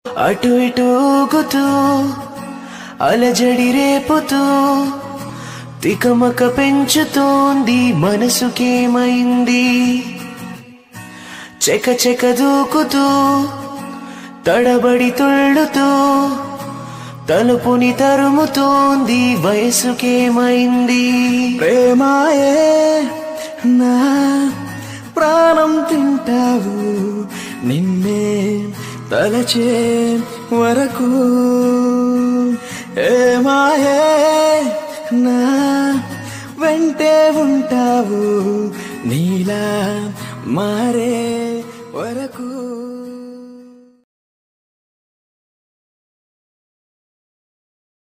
అటు ఇటు ఊగుతూ అలజడి రేపుతూ తికమక పెంచుతోంది మనసుకేమైంది చెక చెక దూకుతూ తడబడి తుళ్ళుతూ తలుపుని తరుముతోంది వయసుకేమైంది ప్రేమాయే నా ప్రాణం తింటావు నిన్నే తలచే వరకు ఏమాయే నా వెంటే ఉంటావు నీలా మారే వరకు